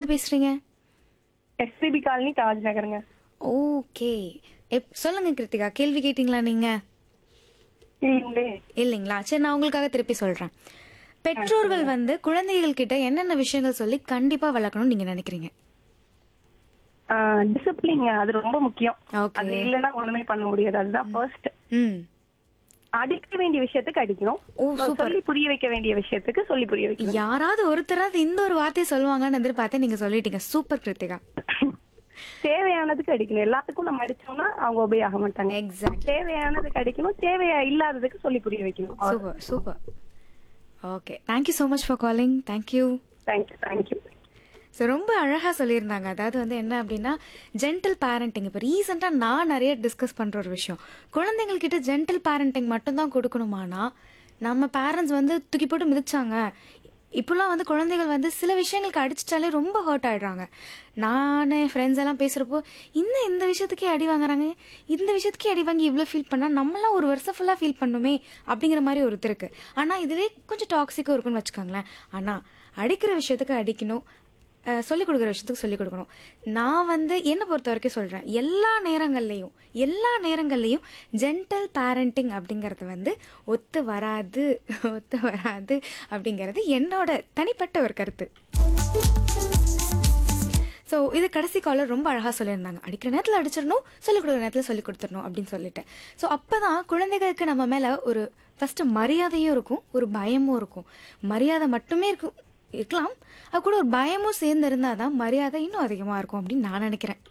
பேசுறீங்க SPB colony Taj நகருங்க okay எப் சொல்லுங்க கிருத்திகா கேள்வி கேட்டிங்களா நீங்க இல்லைங்களே இல்லைங்களா சரி நான் உங்களுக்காக திருப்பி சொல்றேன் பெற்றோர்கள் வந்து குழந்தைகள் கிட்ட என்னென்ன விஷயங்கள் சொல்லி கண்டிப்பா வளர்க்கணும்னு நீங்க நினைக்கிறீங்க டிசிப்ளின் அது ரொம்ப முக்கியம் ஓகே அது இல்லைன்னா ஒண்ணுமே பண்ண முடியாது அதுதான் ஃபர்ஸ்ட் ம் அடிக்க வேண்டிய விஷயத்துக்கு அடிக்கணும் ஓ, சூப்பர். சொல்லி புரிய வைக்க வேண்டிய விஷயத்துக்கு சொல்லி புரிய வைக்கணும் யாராவது ஒருத்தராவது இந்த ஒரு வார்த்தையை சொல்லுவாங்கன்னு எதிர்பார்த்து நீங்க சொல்லிட்டீங்க சூப்பர் கிருத்திகா தேவையானதுக்கு அடிக்கணும் எல்லாத்துக்கும் நம்ம அடிச்சோம்னா அவங்க ஒபே ஆக மாட்டாங்க எக்ஸாக்ட் தேவையானதுக்கு அடிக்கணும் தேவையா இல்லாததுக்கு சொல்லி புரிய வைக்கணும் super super okay thank you so much for calling thank you thank you thank you so ரொம்ப அழகாக சொல்லியிருந்தாங்க அதாவது வந்து என்ன அப்படின்னா ஜென்டில் பேரண்டிங் இப்போ ரீசெண்டாக நான் நிறைய டிஸ்கஸ் பண்ணுற ஒரு விஷயம் குழந்தைங்கள்கிட்ட ஜென்டில் பேரண்டிங் மட்டும்தான் கொடுக்கணுமானா நம்ம பேரண்ட்ஸ் வந்து தூக்கி போட்டு மிதிச்சாங்க இப்போலாம் வந்து குழந்தைகள் வந்து சில விஷயங்களுக்கு அடிச்சிட்டாலே ரொம்ப ஹர்ட் ஆயிடுறாங்க நான் என் ஃப்ரெண்ட்ஸ் எல்லாம் பேசுகிறப்போ இன்னும் இந்த விஷயத்துக்கே அடி வாங்குறாங்க இந்த விஷயத்துக்கே அடி வாங்கி இவ்வளோ ஃபீல் பண்ணால் நம்மளாம் ஒரு வருஷம் ஃபுல்லாக ஃபீல் பண்ணுமே அப்படிங்கிற மாதிரி ஒரு இது இருக்குது ஆனால் இதுவே கொஞ்சம் டாக்ஸிக்காக இருக்குன்னு வச்சுக்கோங்களேன் ஆனால் அடிக்கிற விஷயத்துக்கு அடிக்கணும் அஹ் சொல்லிக் கொடுக்குற விஷயத்துக்கு சொல்லிக் கொடுக்கணும் நான் வந்து என்னை பொறுத்த வரைக்கும் சொல்கிறேன் எல்லா நேரங்கள்லையும் எல்லா நேரங்கள்லையும் ஜென்டல் பேரண்டிங் அப்படிங்கிறது வந்து ஒத்து வராது ஒத்து வராது அப்படிங்கிறது என்னோட தனிப்பட்ட ஒரு கருத்து ஸோ இது கடைசி காலர் ரொம்ப அழகாக சொல்லியிருந்தாங்க அடிக்கிற நேரத்தில் அடிச்சிடணும் சொல்லிக் கொடுக்குற நேரத்தில் சொல்லிக் கொடுத்துடணும் அப்படின்னு சொல்லிட்டேன் ஸோ அப்போ தான் குழந்தைகளுக்கு நம்ம மேலே ஒரு ஃபஸ்ட்டு மரியாதையும் இருக்கும் ஒரு பயமும் இருக்கும் மரியாதை மட்டுமே இருக்கும் இருக்கலாம் அது கூட ஒரு பயமும் சேர்ந்து இருந்தால் தான் மரியாதை இன்னும் அதிகமாக இருக்கும் அப்படின்னு நான் நினைக்கிறேன்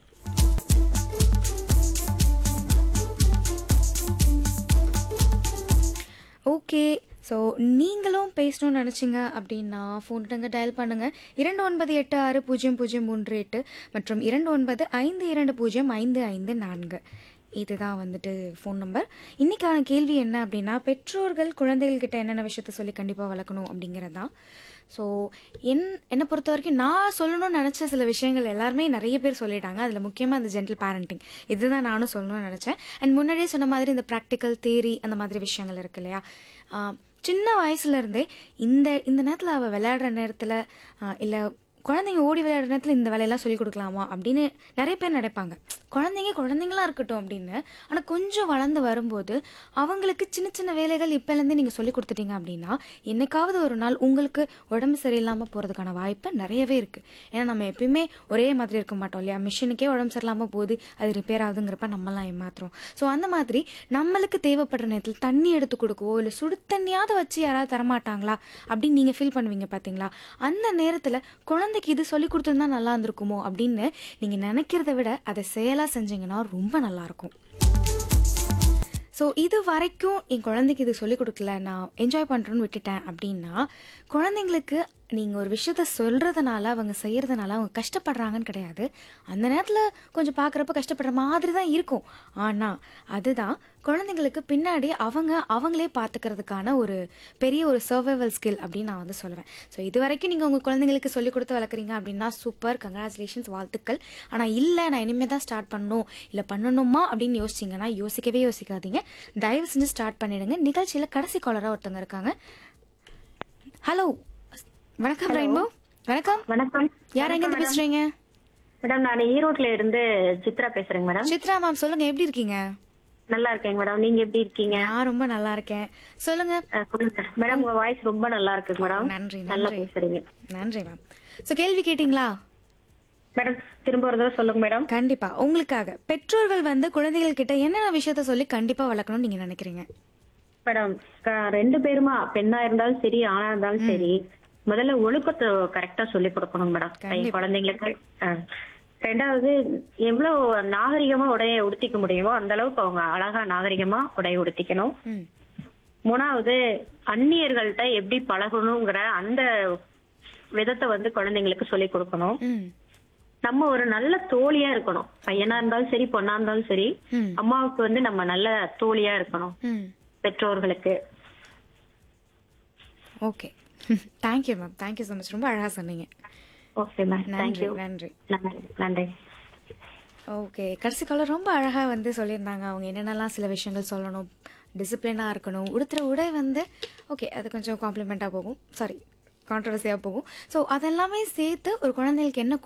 ஓகே ஸோ நீங்களும் பேசணும்னு நினச்சிங்க அப்படின்னா ஃபோன் எடுங்க டயல் பண்ணுங்கள் இரண்டு ஒன்பது எட்டு ஆறு பூஜ்ஜியம் பூஜ்ஜியம் மூன்று எட்டு மற்றும் இரண்டு ஒன்பது ஐந்து இரண்டு பூஜ்ஜியம் ஐந்து ஐந்து நான்கு இதுதான் வந்துட்டு ஃபோன் நம்பர் இன்றைக்கான கேள்வி என்ன அப்படின்னா பெற்றோர்கள் குழந்தைகள்கிட்ட என்னென்ன விஷயத்த சொல்லி கண்டிப்பாக வளர்க்கணும் அப்படிங்கிறது தான் ஸோ என் என்னை பொறுத்த வரைக்கும் நான் சொல்லணும்னு நினச்ச சில விஷயங்கள் எல்லாருமே நிறைய பேர் சொல்லிட்டாங்க அதில் முக்கியமாக இந்த ஜென்டல் பேரண்டிங் இதுதான் நானும் சொல்லணும்னு நினச்சேன் அண்ட் முன்னாடியே சொன்ன மாதிரி இந்த ப்ராக்டிக்கல் தேரி அந்த மாதிரி விஷயங்கள் இருக்கு இல்லையா ஆஹ் சின்ன வயசுல இருந்தே இந்த இந்த நேரத்தில் அவள் விளையாடுற நேரத்தில் இல்லை குழந்தைங்க ஓடி விளையாடுற நேரத்தில் இந்த வேலையெல்லாம் சொல்லிக் கொடுக்கலாமா அப்படின்னு நிறைய பேர் நினைப்பாங்க குழந்தைங்க குழந்தைங்களா இருக்கட்டும் அப்படின்னு ஆனால் கொஞ்சம் வளர்ந்து வரும்போது அவங்களுக்கு சின்ன சின்ன வேலைகள் இப்போலேருந்தே நீங்கள் சொல்லி கொடுத்துட்டீங்க அப்படின்னா என்னைக்காவது ஒரு நாள் உங்களுக்கு உடம்பு சரியில்லாமல் போகிறதுக்கான வாய்ப்பு நிறையவே இருக்குது ஏன்னா நம்ம எப்பயுமே ஒரே மாதிரி இருக்க மாட்டோம் இல்லையா மிஷினுக்கே உடம்பு சரியில்லாமல் போகுது அது ரிப்பேர் ஆகுதுங்கிறப்ப நம்மலாம் ஏமாத்துறோம் ஸோ அந்த மாதிரி நம்மளுக்கு தேவைப்படுற நேரத்தில் தண்ணி எடுத்து கொடுக்கவோ இல்லை சுடு தண்ணியாவது வச்சு யாராவது தரமாட்டாங்களா அப்படின்னு நீங்கள் ஃபீல் பண்ணுவீங்க பார்த்தீங்களா அந்த நேரத்தில் குழந்தைக்கு இது சொல்லி கொடுத்துருந்தா நல்லா இருந்திருக்குமோ அப்படின்னு நீங்கள் நினைக்கிறத விட அதை செயலாக செஞ்சீங்கன்னா ரொம்ப நல்லாயிருக்கும் ஸோ இது வரைக்கும் என் குழந்தைக்கு இது சொல்லிக் கொடுக்கல நான் என்ஜாய் பண்ணுறேன்னு விட்டுட்டேன் அப்படின்னா குழந்தைங்களுக்கு நீங்கள் ஒரு விஷயத்த சொல்கிறதுனால அவங்க செய்கிறதுனால அவங்க கஷ்டப்படுறாங்கன்னு கிடையாது அந்த நேரத்தில் கொஞ்சம் பார்க்குறப்ப கஷ்டப்படுற மாதிரி தான் இருக்கும் ஆனால் அதுதான் குழந்தைங்களுக்கு பின்னாடி அவங்க அவங்களே பார்த்துக்கிறதுக்கான ஒரு பெரிய ஒரு சர்வைவல் ஸ்கில் அப்படின்னு நான் வந்து சொல்லுவேன் ஸோ இது வரைக்கும் நீங்கள் உங்கள் குழந்தைங்களுக்கு சொல்லிக் கொடுத்து வளர்க்குறீங்க அப்படின்னா சூப்பர் கங்க்ராச்சுலேஷன்ஸ் வாழ்த்துக்கள் ஆனால் இல்லை நான் இனிமேல் தான் ஸ்டார்ட் பண்ணணும் இல்லை பண்ணணுமா அப்படின்னு யோசிச்சிங்கன்னா யோசிக்கவே யோசிக்காதீங்க தயவு செஞ்சு ஸ்டார்ட் பண்ணிடுங்க நிகழ்ச்சியில் கடைசி காலராக ஒருத்தவங்க இருக்காங்க ஹலோ வணக்கம் ரெயின்போ வணக்கம் வணக்கம் யார் எங்கேருந்து பேசுறீங்க மேடம் நான் ஈரோட்ல இருந்து சித்ரா பேசுறேங்க மேடம் சித்ரா மேம் சொல்லுங்க எப்படி இருக்கீங்க நல்லா இருக்கேங்க மேடம் நீங்க எப்படி இருக்கீங்க நான் ரொம்ப நல்லா இருக்கேன் சொல்லுங்க அஹ், சொல்லுங்க மேடம் உங்க வாய்ஸ் ரொம்ப நல்லா இருக்குங்க மேடம் நன்றி நல்லா நன்றி பேசுறீங்க நன்றி மேம் ஸோ கேள்வி கேட்டிங்களா மேடம் திரும்ப ஒரு தடவை சொல்லுங்க மேடம் கண்டிப்பா உங்களுக்காக பெற்றோர்கள் வந்து குழந்தைகள் கிட்ட என்னென்ன விஷயத்த சொல்லி கண்டிப்பா வளர்க்கணும்னு நீங்க நினைக்கிறீங்க மேடம் க- ரெண்டு பேருமா பெண்ணா இருந்தாலும் சரி ஆணா இருந்தாலும் சரி முதல்ல ஒழுக்கத்தை கரெக்டா சொல்லி கொடுக்கணும் மேடம் கண்டிப்பா. குழந்தைங்களுக்கு அஹ். ரெண்டாவது எவ்வளவு நாகரிகமா உடைய உடுத்திக்க முடியுமோ அந்த அளவுக்கு அவங்க அழகா நாகரிகமா உடைய உடுத்திக்கணும் ம் மூணாவது அந்நியர்கள்ட்ட எப்படி பழகணுங்கிற அந்த விதத்தை வந்து குழந்தைங்களுக்கு சொல்லி கொடுக்கணும் ம் நம்ம ஒரு நல்ல தோழியா இருக்கணும் பையனா இருந்தாலும் சரி பொண்ணா இருந்தாலும் சரி ம் அம்மாவுக்கு வந்து நம்ம நல்ல தோழியா இருக்கணும் ம் பெற்றோர்களுக்கு okay thank you ma'am thank you so much ரொம்ப அழகா சொன்னீங்க ஓகே மேம் நன்றி தேங்க்யூ நன்றி நன்றி நன்றி ஓகே கடைசி காலம் ரொம்ப அழகாக வந்து சொல்லியிருந்தாங்க அவங்க என்னென்னலாம் சில விஷயங்கள் சொல்லணும் டிசிப்ளினாக இருக்கணும் உடுத்துற உடை வந்து ஓகே அது கொஞ்சம் காம்ப்ளிமெண்ட்டாக போகும் சாரி கான்ட்ரவர்சியாக போகும் ஸோ அதெல்லாமே சேர்த்து ஒரு குழந்தைகளுக்கு என்ன